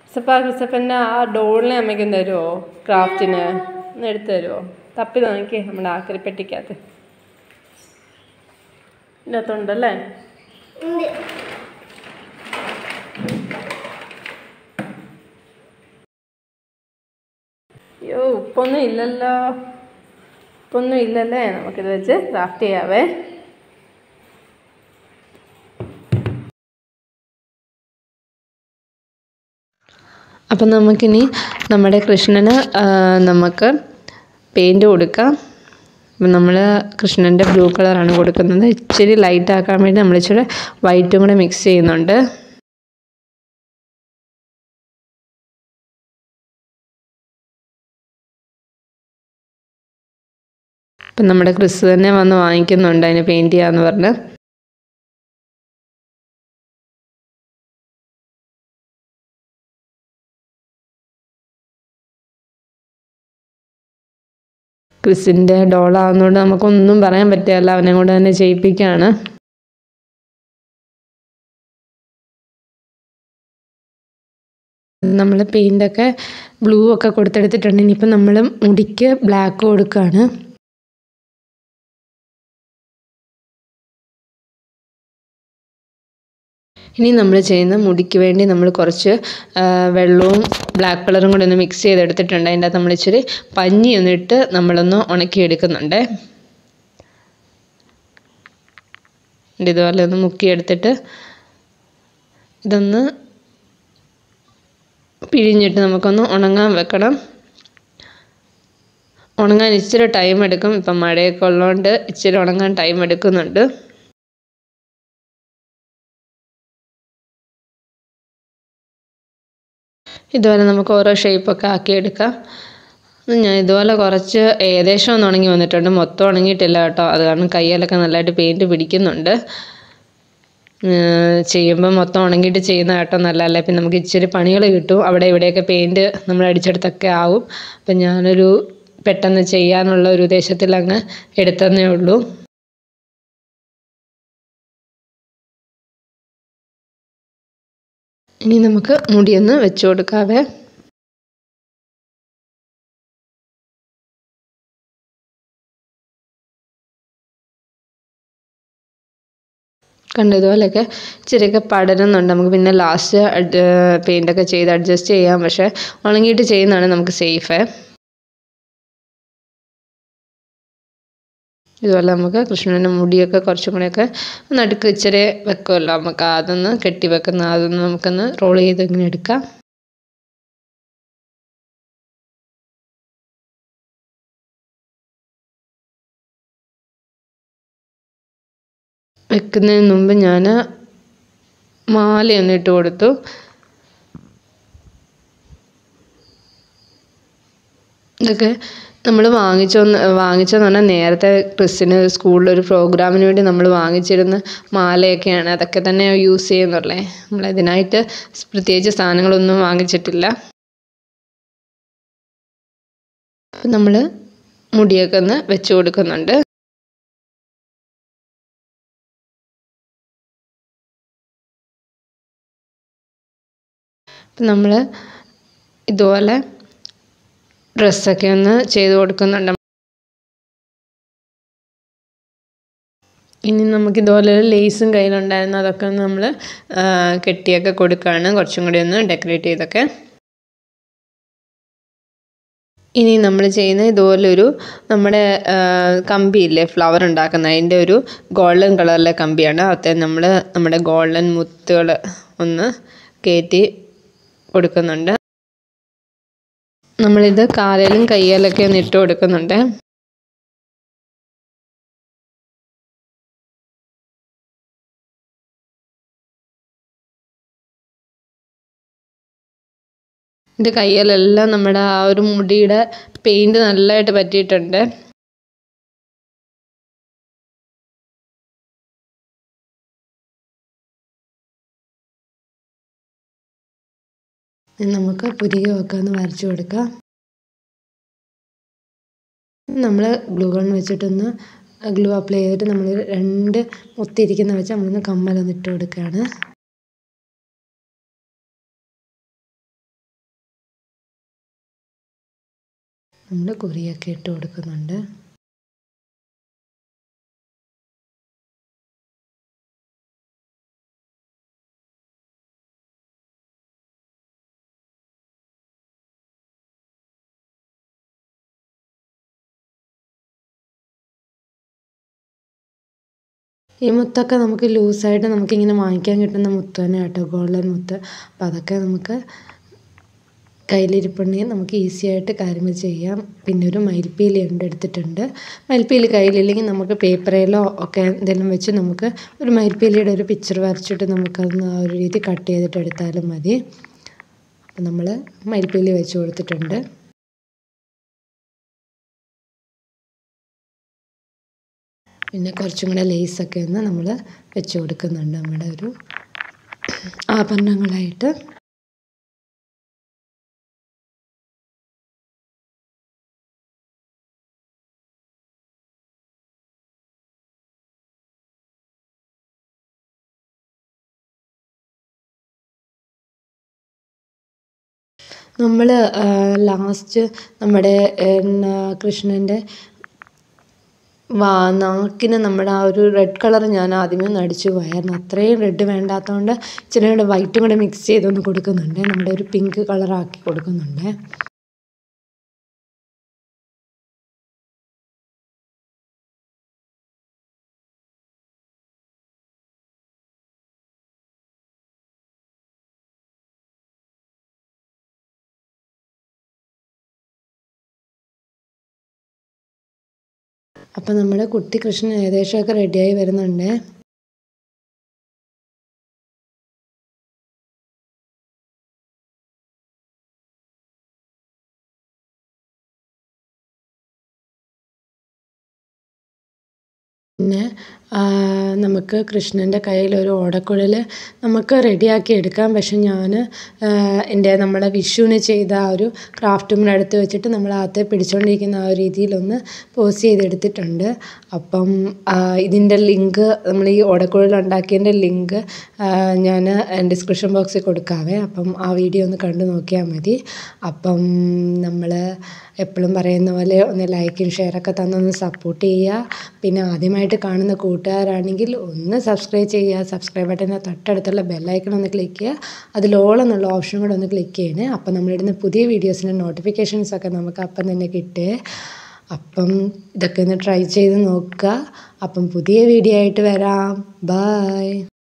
ക്രിസപ്പ ക്രിസപ്പൻ്റെ ആ ഡോളിനെ അമ്മയ്ക്കും തരുമോ ക്രാഫ്റ്റിന് ഒന്ന് എടുത്തു തരുമോ തപ്പി നോക്കി നമ്മുടെ ആക്രിപ്പെട്ടിക്കകത്ത് ഇതിൻ്റെ അകത്തുണ്ടല്ലേ ഉണ്ട് അയ്യോ ഉപ്പൊന്നും ഇല്ലല്ലോ ഉപ്പൊന്നും ഇല്ലല്ലേ നമുക്കിത് വെച്ച് ക്രാഫ്റ്റ് ചെയ്യാവേ അപ്പം നമുക്കിനി നമ്മുടെ കൃഷ്ണന് ആ, നമുക്ക് പെയിൻറ് കൊടുക്കാം അപ്പം നമ്മൾ കൃഷ്ണൻ്റെ ബ്ലൂ കളറാണ് കൊടുക്കുന്നത് ഇച്ചിരി ലൈറ്റ് ആക്കാൻ വേണ്ടി നമ്മൾ ഇച്ചിരി വൈറ്റും കൂടെ മിക്സ് ചെയ്യുന്നുണ്ട് അപ്പം നമ്മുടെ ക്രിസ് തന്നെ വന്ന് വാങ്ങിക്കുന്നുണ്ട് അതിന് പെയിൻറ് ചെയ്യാന്ന് പറഞ്ഞ് ക്രിസിൻ്റെ ഡോളാവുന്നതുകൊണ്ട് നമുക്കൊന്നും പറയാൻ പറ്റില്ല അവനെ കൊണ്ട് തന്നെ ചെയ്യിപ്പിക്കുകയാണ് നമ്മൾ പെയിൻ്റൊക്കെ ബ്ലൂ ഒക്കെ കൊടുത്തെടുത്തിട്ടുണ്ട് ഇനിയിപ്പം നമ്മൾ മുടിക്ക് ബ്ലാക്ക് കൊടുക്കുകയാണ് ഇനി നമ്മൾ ചെയ്യുന്ന മുടിക്ക് വേണ്ടി നമ്മൾ കുറച്ച് ആ, വെള്ളവും ബ്ലാക്ക് കളറും കൂടി ഒന്ന് മിക്സ് ചെയ്തെടുത്തിട്ടുണ്ട് അതിൻ്റെ അകത്ത് നമ്മൾ ഇച്ചിരി പഞ്ഞി ഒന്നിട്ട് നമ്മളൊന്ന് ഉണക്കിയെടുക്കുന്നുണ്ട് എന്നിട്ട് ഇതുപോലെ ഒന്ന് മുക്കിയെടുത്തിട്ട് ഇതൊന്ന് പിഴിഞ്ഞിട്ട് നമുക്കൊന്ന് ഉണങ്ങാൻ വെക്കണം ഉണങ്ങാൻ ഇച്ചിരി ടൈം എടുക്കും ഇപ്പം മഴയൊക്കെ ഉള്ളതുകൊണ്ട് ഇച്ചിരി ഉണങ്ങാൻ ടൈം എടുക്കുന്നുണ്ട് ഇതുപോലെ നമുക്ക് ഓരോ ഷേപ്പൊക്കെ ആക്കിയെടുക്കാം ഞാൻ ഇതുപോലെ കുറച്ച് ഏകദേശം ഒന്ന് ഉണങ്ങി വന്നിട്ടുണ്ട് മൊത്തം ഉണങ്ങിയിട്ടില്ല കേട്ടോ അത് കാരണം കയ്യിലൊക്കെ നല്ലതായിട്ട് പെയിൻറ്റ് പിടിക്കുന്നുണ്ട് ചെയ്യുമ്പോൾ മൊത്തം ഉണങ്ങിയിട്ട് ചെയ്യുന്ന കേട്ടോ നല്ലതല്ലേ പിന്നെ നമുക്ക് ഇച്ചിരി പണികൾ കിട്ടും അവിടെ ഇവിടെയൊക്കെ പെയിൻറ്റ് നമ്മൾ അടിച്ചെടുത്തൊക്കെ ആവും അപ്പം ഞാനൊരു പെട്ടെന്ന് ചെയ്യാനുള്ള ഒരു ഉദ്ദേശത്തിൽ അങ്ങ് എടുത്തതേ ഉള്ളൂ ഇനി നമുക്ക് മുടിയൊന്ന് വെച്ച് കൊടുക്കാവേ കണ്ടു ഇതുപോലെയൊക്കെ ഇച്ചിരിയൊക്കെ പടരുന്നുണ്ട് നമുക്ക് പിന്നെ ലാസ്റ്റ് പെയിൻ്റൊക്കെ ചെയ്ത് അഡ്ജസ്റ്റ് ചെയ്യാം പക്ഷേ ഉണങ്ങിയിട്ട് ചെയ്യുന്നതാണ് നമുക്ക് സേഫ് ഇതുപോലെ നമുക്ക് കൃഷ്ണൻ്റെ മുടിയൊക്കെ കുറച്ചും കൂടെയൊക്കെ നടുക്ക് ഇച്ചിരി വെക്കുമല്ലോ നമുക്ക് അതൊന്ന് കെട്ടി വെക്കുന്ന അതൊന്ന് നമുക്കൊന്ന് റോൾ ചെയ്ത് ഇങ്ങനെ എടുക്കാം വെക്കുന്നതിന് മുമ്പ് ഞാൻ മാലയൊന്ന് ഇട്ട് കൊടുത്തു ഇതൊക്കെ നമ്മൾ വാങ്ങിച്ചൊന്ന് വാങ്ങിച്ചെന്ന് പറഞ്ഞാൽ നേരത്തെ ക്രിസ്ത്യന് സ്കൂളിൽ ഒരു പ്രോഗ്രാമിന് വേണ്ടി നമ്മൾ വാങ്ങിച്ചിരുന്ന മാലയൊക്കെയാണ് അതൊക്കെ തന്നെ യൂസ് ചെയ്യുന്നുള്ളേ നമ്മൾ ഇതിനായിട്ട് പ്രത്യേകിച്ച് സാധനങ്ങളൊന്നും വാങ്ങിച്ചിട്ടില്ല അപ്പം നമ്മൾ മുടിയൊക്കെ ഒന്ന് വെച്ച് കൊടുക്കുന്നുണ്ട് അപ്പം നമ്മൾ ഇതുപോലെ ഡ്രസ്സൊക്കെ ഒന്ന് ചെയ്ത് കൊടുക്കുന്നുണ്ട് ഇനി നമുക്ക് ഇതുപോലെ ഒരു ലേസും കയ്യിലുണ്ടായിരുന്നു അതൊക്കെ ഒന്ന് നമ്മൾ കെട്ടിയൊക്കെ കൊടുക്കുകയാണ് കുറച്ചും കൂടി ഒന്ന് ഡെക്കറേറ്റ് ചെയ്തൊക്കെ ഇനി നമ്മൾ ചെയ്യുന്ന ഇതുപോലൊരു നമ്മുടെ കമ്പിയില്ലേ ഫ്ലവർ ഉണ്ടാക്കുന്ന അതിൻ്റെ ഒരു ഗോൾഡൻ കളറിലെ കമ്പിയാണ് അത് നമ്മൾ നമ്മുടെ ഗോൾഡൻ മുത്തുകൾ ഒന്ന് കയറ്റി കൊടുക്കുന്നുണ്ട് നമ്മളിത് കാലിലും കയ്യിലൊക്കെ ഒന്ന് ഇട്ട് കൊടുക്കുന്നുണ്ട് എൻ്റെ കയ്യിലെല്ലാം നമ്മുടെ ആ ഒരു മുടിയുടെ പെയിൻറ് നല്ലതായിട്ട് പറ്റിയിട്ടുണ്ട് ഇനി നമുക്ക് പുരികമൊക്കെ ഒന്ന് വരച്ചു കൊടുക്കാം നമ്മൾ ഗ്ലൂ ഗൺ വെച്ചിട്ടൊന്ന് ഗ്ലൂ അപ്ലൈ ചെയ്തിട്ട് നമ്മൾ രണ്ട് മുത്തിരിക്കുന്ന വെച്ച് നമ്മളൊന്ന് കമ്മലൊന്ന് ഇട്ട് കൊടുക്കുകയാണ് നമ്മൾ കുറിയൊക്കെ ഇട്ട് കൊടുക്കുന്നുണ്ട് ഈ മുത്തൊക്കെ നമുക്ക് ലൂസായിട്ട് നമുക്കിങ്ങനെ വാങ്ങിക്കാൻ കിട്ടുന്ന മുത്ത് തന്നെ കേട്ടോ ഗോൾഡൻ മുത്ത് അപ്പം അതൊക്കെ നമുക്ക് കയ്യിലിരിപ്പുണ്ടെങ്കിൽ നമുക്ക് ഈസി ആയിട്ട് കാര്യങ്ങൾ ചെയ്യാം പിന്നെ ഒരു മയിൽപ്പീലി ഉണ്ട് എടുത്തിട്ടുണ്ട് മയിൽപ്പീലി കയ്യിലില്ലെങ്കിൽ നമുക്ക് പേപ്പറിലോ ഒക്കെ എന്തെങ്കിലും വെച്ച് നമുക്ക് ഒരു മയിൽപ്പീലിയുടെ ഒരു പിക്ചർ വരച്ചിട്ട് നമുക്കതൊന്ന് ആ ഒരു രീതി കട്ട് ചെയ്തിട്ട് എടുത്താലും മതി അപ്പം നമ്മൾ മയിൽപ്പീലി വെച്ച് കൊടുത്തിട്ടുണ്ട് പിന്നെ കുറച്ചും കൂടെ ലേസൊക്കെ ഒന്ന് നമ്മൾ വെച്ച് കൊടുക്കുന്നുണ്ട് നമ്മുടെ ഒരു ആഭരണങ്ങളായിട്ട് നമ്മൾ ലാസ്റ്റ് നമ്മുടെ എന്നാ കൃഷ്ണൻ്റെ വാ നാക്കിന് നമ്മുടെ ആ ഒരു റെഡ് കളർ ഞാൻ ആദ്യമേ ഒന്ന് അടിച്ചു പോയായിരുന്നു അത്രയും റെഡ് വേണ്ടാത്തതുകൊണ്ട് ഇച്ചിരി കൂടെ വൈറ്റും കൂടെ മിക്സ് ചെയ്തൊന്ന് കൊടുക്കുന്നുണ്ട് നമ്മുടെ ഒരു പിങ്ക് കളറാക്കി കൊടുക്കുന്നുണ്ട് അപ്പം നമ്മുടെ കുട്ടി കൃഷ്ണൻ ഏകദേശമൊക്കെ റെഡിയായി വരുന്നുണ്ട് പിന്നെ നമുക്ക് കൃഷ്ണൻ്റെ കയ്യിൽ ഒരു ഓടക്കുഴൽ നമുക്ക് റെഡിയാക്കി എടുക്കാം പക്ഷെ ഞാൻ എൻ്റെ നമ്മുടെ വിഷുവിന് ചെയ്ത ആ ഒരു ക്രാഫ്റ്റ് വുമൺ എടുത്ത് വെച്ചിട്ട് നമ്മൾ അകത്തെ പിടിച്ചുകൊണ്ടിരിക്കുന്ന ആ ഒരു രീതിയിലൊന്ന് പോസ് ചെയ്തെടുത്തിട്ടുണ്ട് അപ്പം ഇതിൻ്റെ ലിങ്ക് നമ്മൾ ഈ ഓടക്കുഴൽ ഉണ്ടാക്കിയതിൻ്റെ ലിങ്ക് ഞാൻ ഡിസ്ക്രിപ്ഷൻ ബോക്സിൽ കൊടുക്കാവേ അപ്പം ആ വീഡിയോ ഒന്ന് കണ്ടു നോക്കിയാൽ മതി അപ്പം നമ്മൾ എപ്പോഴും പറയുന്ന പോലെ ഒന്ന് ലൈക്കും ഷെയറൊക്കെ തന്നൊന്ന് സപ്പോർട്ട് ചെയ്യുക പിന്നെ ആദ്യമായിട്ട് കാണുന്ന കൂട്ടുകാരാണെങ്കിൽ ഒന്ന് സബ്സ്ക്രൈബ് ചെയ്യുക സബ്സ്ക്രൈബ് ബട്ടൻ്റെ തൊട്ടടുത്തുള്ള ബെല്ലൈക്കൺ ഒന്ന് ക്ലിക്ക് ചെയ്യുക അതിൽ ഓൾ എന്നുള്ള ഓപ്ഷൻ കൂടെ ഒന്ന് ക്ലിക്ക് ചെയ്യണേ അപ്പം നമ്മളിടുന്ന പുതിയ വീഡിയോസിൻ്റെ നോട്ടിഫിക്കേഷൻസ് ഒക്കെ നമുക്ക് അപ്പം തന്നെ കിട്ടുക അപ്പം ഇതൊക്കെ ഒന്ന് ട്രൈ ചെയ്ത് നോക്കുക അപ്പം പുതിയ വീഡിയോ ആയിട്ട് വരാം ബായ്